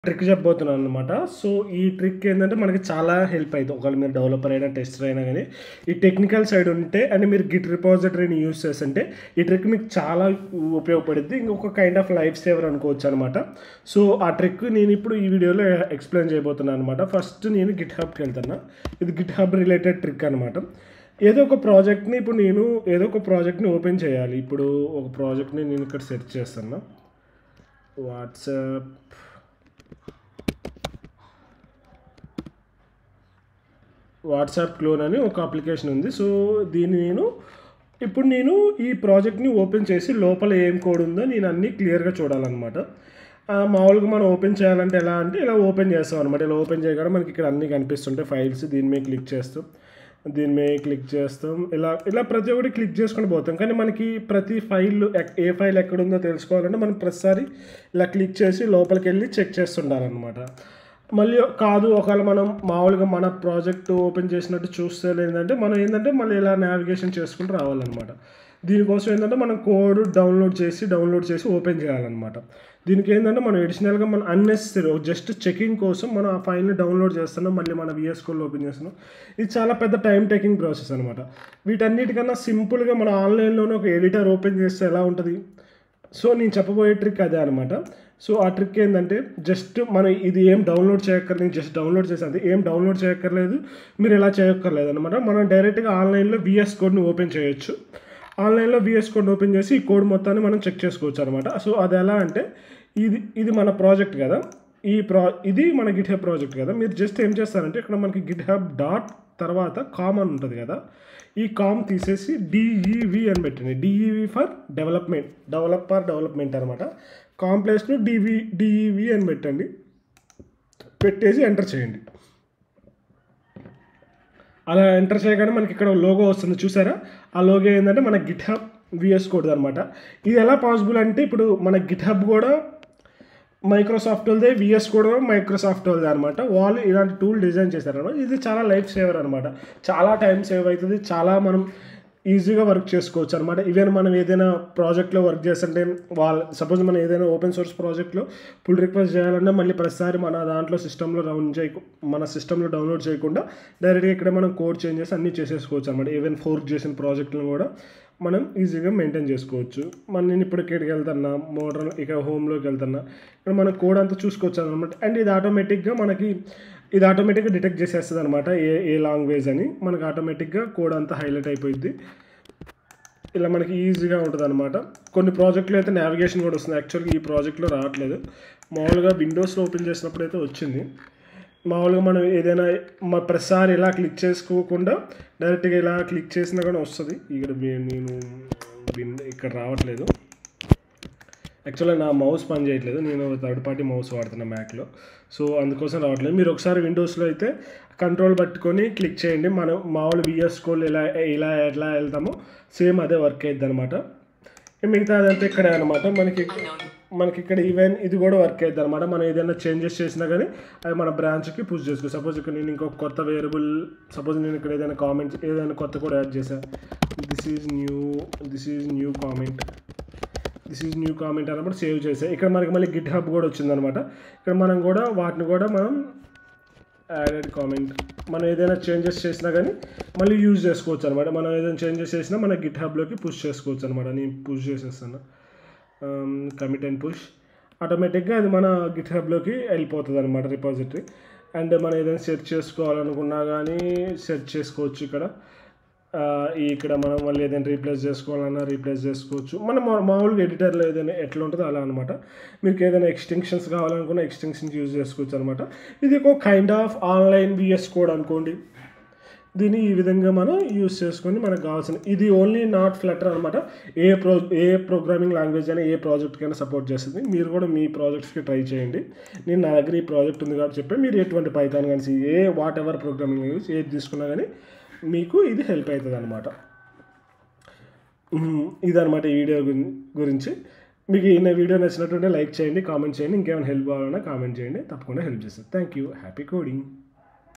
trick చెప్పబోతున్నాను అనమాట so ఈ ట్రిక్ ఏంటంటే మనకి చాలా హెల్ప్ అవుతుంది ఒకవేళ మీరు డెవలపర్ అయినా టెస్టర్ అయినా కానీ ఈ టెక్నికల్ సైడ్ ఉంటే అండ్ మీరు గిట్ రిపాజిటరీని యూస్ చేస్తుంటే ఈ ట్రిక్ మీకు చాలా ఉపయోగపడుద్ది ఇంకొక కైండ్ ఆఫ్ లైఫ్ సేవర్ అనుకోవచ్చు అనమాట సో ఆ ట్రిక్ నేను ఇప్పుడు ఈ వీడియోలో ఎక్స్ప్లెయిన్ చేయబోతున్నాను అనమాట ఫస్ట్ నేను గిట్ హబ్కి వెళ్తున్నా ఇది గిట్ హబ్ రిలేటెడ్ ట్రిక్ అనమాట ఏదో ఒక ప్రాజెక్ట్ని ఇప్పుడు నేను ఏదో ఒక ప్రాజెక్ట్ని ఓపెన్ చేయాలి ఇప్పుడు ఒక ప్రాజెక్ట్ని నేను ఇక్కడ సెర్చ్ చేస్తున్నా వాట్సాప్ వాట్సాప్ క్లోన్ అని ఒక అప్లికేషన్ ఉంది సో దీన్ని నేను ఇప్పుడు నేను ఈ ప్రాజెక్ట్ని ఓపెన్ చేసి లోపల ఏం కోడ్ ఉందో నేను అన్నీ క్లియర్గా చూడాలన్నమాట ఆ, మామూలుగా మనం ఓపెన్ చేయాలంటే ఎలా అంటే ఇలా ఓపెన్ చేస్తాం అనమాట ఇలా ఓపెన్ చేయగానే మనకి ఇక్కడ అన్నీ కనిపిస్తుంటాయి ఫైల్స్ దీని మీద క్లిక్ చేస్తాం దీని మీద క్లిక్ చేస్తాం ఇలా ఇలా ప్రతి ఒక్కటి క్లిక్ చేసుకొని పోతాం కానీ మనకి ప్రతి ఫైల్ ఎక్- ఏ ఫైల్ ఎక్కడుందో తెలుసుకోవాలంటే మనం ప్రతిసారి ఇలా క్లిక్ చేసి లోపలికి వెళ్ళి చెక్ చేస్తుండాలన్నమాట మళ్ళీ కాదు ఒకవేళ మనం మామూలుగా మన ప్రాజెక్ట్ ఓపెన్ చేసినట్టు చూస్తే ఏంటంటే మనం ఏంటంటే మళ్ళీ ఇలా నావిగేషన్ చేసుకుంటూ రావాలన్నమాట దీనికోసం ఏంటంటే మనం కోడ్ డౌన్లోడ్ చేసి డౌన్లోడ్ చేసి ఓపెన్ చేయాలన్నమాట దీనికి ఏంటంటే మనం ఎడిషనల్గా మనం అన్నెసరీ జస్ట్ చెకింగ్ కోసం మనం ఆ ఫైల్ని డౌన్లోడ్ చేస్తున్నాం మళ్ళీ మన విఎస్ కోడ్ ఓపెన్ చేస్తున్నాం ఇది చాలా పెద్ద టైం టేకింగ్ ప్రాసెస్ అనమాట వీటన్నిటికన్నా సింపుల్గా మన ఆన్లైన్లోనే ఒక ఎడిటర్ ఓపెన్ చేస్తే ఎలా ఉంటుంది సో నేను చెప్పబోయే ట్రిక్ అదే అనమాట సో ఆ ట్రిక్ ఏంటంటే జస్ట్ మనం ఇది ఏం డౌన్లోడ్ చేయక్కర్లేదు జస్ట్ డౌన్లోడ్ చేసేది ఏం డౌన్లోడ్ చేయక్కర్లేదు మీరు ఎలా చేయక్కర్లేదు అనమాట మనం డైరెక్ట్గా ఆన్లైన్లో విఎస్ కోడ్ని ఓపెన్ చేయొచ్చు ఆన్లైన్లో విఎస్ కోడ్ ఓపెన్ చేసి ఈ కోడ్ మొత్తాన్ని మనం చెక్ చేసుకోవచ్చు అనమాట సో అది ఎలా అంటే ఇది ఇది మన ప్రాజెక్ట్ కదా ఈ ప్రా ఇది మన గిట్ హబ్ ప్రాజెక్ట్ కదా మీరు జస్ట్ ఏం చేస్తారంటే ఇక్కడ మనకి గిట్ హబ్ డాట్ తర్వాత కామ్ అని ఉంటుంది కదా ఈ కామ్ తీసేసి డిఈవి అని పెట్టండి D E V for development developer development అనమాట కామ్ ప్లేస్లో డివి డిఈవి అని పెట్టండి పెట్టేసి ఎంటర్ చేయండి అలా ఎంటర్ చేయగానే మనకి ఇక్కడ లోగో వస్తుంది చూసారా ఆ లోగో ఏంటంటే మన గిట్ హబ్ విఎస్ కోడ్ అనమాట ఇది ఎలా పాసిబుల్ అంటే ఇప్పుడు మన గిట్ హబ్ కూడా మైక్రోసాఫ్ట్ వాళ్ళదే విఎస్ కూడా మైక్రోసాఫ్ట్ వాళ్ళదే అనమాట వాళ్ళు ఇలాంటి టూల్ డిజైన్ చేశారనమాట ఇది చాలా లైఫ్ సేవర్ అనమాట చాలా టైం సేవ్ అవుతుంది చాలా మనం ఈజీగా వర్క్ చేసుకోవచ్చు అనమాట ఈవెన్ మనం ఏదైనా ప్రాజెక్ట్లో వర్క్ చేస్తుంటే వాళ్ళ సపోజ్ మనం ఏదైనా ఓపెన్ సోర్స్ ప్రాజెక్ట్లో పుల్ రిక్వెస్ట్ చేయాలన్నా మళ్ళీ ప్రతిసారి మన దాంట్లో సిస్టంలో రన్ చేయకు మన సిస్టంలో డౌన్లోడ్ చేయకుండా డైరెక్ట్గా ఇక్కడ మనం కోడ్ చేంజ్ చేసి అన్నీ చేసేసుకోవచ్చు అనమాట ఈవెన్ ఫోర్క్ చేసిన ప్రాజెక్టులను కూడా మనం ఈజీగా మెయింటైన్ చేసుకోవచ్చు మన నేను ఇప్పుడు ఇక్కడికి వెళ్తున్నా మోడల్ ఇక్కడ హోమ్లోకి వెళ్తున్నా ఇక్కడ మన కోడ్ అంతా చూసుకోవచ్చు అనమాట అండ్ ఇది ఆటోమేటిక్గా మనకి ఇది ఆటోమేటిక్గా డిటెక్ట్ చేసేస్తుంది అనమాట ఏ ఏ లాంగ్వేజ్ అని మనకి ఆటోమేటిక్గా కోడ్ అంతా హైలైట్ అయిపోయింది ఇలా మనకి ఈజీగా ఉంటుంది అనమాట కొన్ని ప్రాజెక్టులు అయితే నావిగేషన్ కూడా వస్తుంది యాక్చువల్గా ఈ ప్రాజెక్ట్లో రావట్లేదు మామూలుగా విండోస్లో ఓపెన్ చేసినప్పుడు అయితే వచ్చింది మామూలుగా మనం ఏదైనా మా ప్రతిసారి ఇలా క్లిక్ చేసుకోకుండా డైరెక్ట్గా ఇలా క్లిక్ చేసినా కానీ వస్తుంది ఇక్కడ వీ- నేను విన్- ఇక్కడ రావట్లేదు యాక్చువల్గా నా మౌస్ పని చేయట్లేదు నేను థర్డ్ పార్టీ మౌస్ వాడుతున్నా మ్యాక్లో సో అందుకోసం రావట్లేదు మీరు ఒకసారి విండోస్లో అయితే కంట్రోల్ పట్టుకొని క్లిక్ చేయండి మనం మామూలు విఎస్ కోడ్ ఎలా ఇలా ఎట్లా వెళ్తామో సేమ్ అదే వర్క్ అవుతుంది అనమాట మిగతా అదంతా ఇక్కడే అనమాట మనకి మనకి ఇక్కడ ఈవెన్ ఇది కూడా వర్క్ అవుతుంది అనమాట మనం ఏదైనా చేంజెస్ చేసినా కానీ అది మన బ్రాంచ్కి పుష్ చేసుకో సపోజ్ ఇక్కడ నేను ఇంకొక కొత్త వేరియబుల్ సపోజ్ నేను ఇక్కడ ఏదైనా కామెంట్ ఏదైనా కొత్త కూడా యాడ్ చేశాను this is new this is new comment this is new comment అన్నప్పుడు సేవ్ చేసే ఇక్కడ మనకి మళ్ళీ గిట్ హబ్ కూడా వచ్చిందనమాట ఇక్కడ మనం కూడా వాటిని కూడా మనం యాడెడ్ కామెంట్ మనం ఏదైనా చేంజెస్ చేసినా కానీ మళ్ళీ యూజ్ చేసుకోవచ్చు అనమాట మనం ఏదైనా చేంజెస్ చేసినా మన గిట్ హబ్లోకి పుష్ చేసుకోవచ్చు అనమాట నేను పుష్ చేసేస్తాను కమిట్ అండ్ పుష్ ఆటోమేటిక్గా అది మన గిట్ హబ్లోకి వెళ్ళిపోతుంది అనమాట రిపాజిటరీ అండ్ మనం ఏదైనా సెర్చ్ చేసుకోవాలనుకున్నా కానీ సెర్చ్ చేసుకోవచ్చు ఇక్కడ ఆ, ఈ ఇక్కడ మనం మళ్ళీ ఏదైనా రీప్లేస్ చేసుకోవాలన్నా రీప్లేస్ చేసుకోవచ్చు మనం మా- మామూలుగా ఎడిటర్లో ఏదైనా ఎట్లా ఉంటుందో అలా అనమాట మీకు ఏదైనా ఎక్స్టెన్షన్స్ కావాలనుకున్న ఎక్స్టెన్షన్స్ యూజ్ చేసుకోవచ్చు అనమాట ఇది ఒక kind of online VS code అనుకోండి దీన్ని ఈ విధంగా మనం యూస్ చేసుకొని మనకు కావాల్సిన ఇది ఓన్లీ నాట్ ఫ్లటర్ అనమాట ఏ ప్రో ఏ ప్రోగ్రామింగ్ లాంగ్వేజ్ అయినా ఏ ప్రాజెక్ట్కైనా సపోర్ట్ చేస్తుంది మీరు కూడా మీ ప్రాజెక్ట్స్కి ట్రై చేయండి నేను నా దగ్గర ఈ ప్రాజెక్ట్ ఉంది కాబట్టి చెప్పి మీరు ఎటువంటి పైథాన్ కానీ ఏ వాట్ ఎవర్ ప్రోగ్రామింగ్ లాంగ్వేజ్ ఏది తీసుకున్నా కానీ మీకు ఇది హెల్ప్ అవుతుంది అనమాట ఇదనమాట ఈ వీడియో గురి- గురించి మీకు ఈ వీడియో నచ్చినట్టుంటే లైక్ చేయండి కామెంట్ చేయండి ఇంకేమైనా హెల్ప్ కావాలన్నా కామెంట్ చేయండి తప్పకుండా హెల్ప్ చేస్తాను థ్యాంక్ యూ హ్యాపీ కోడింగ్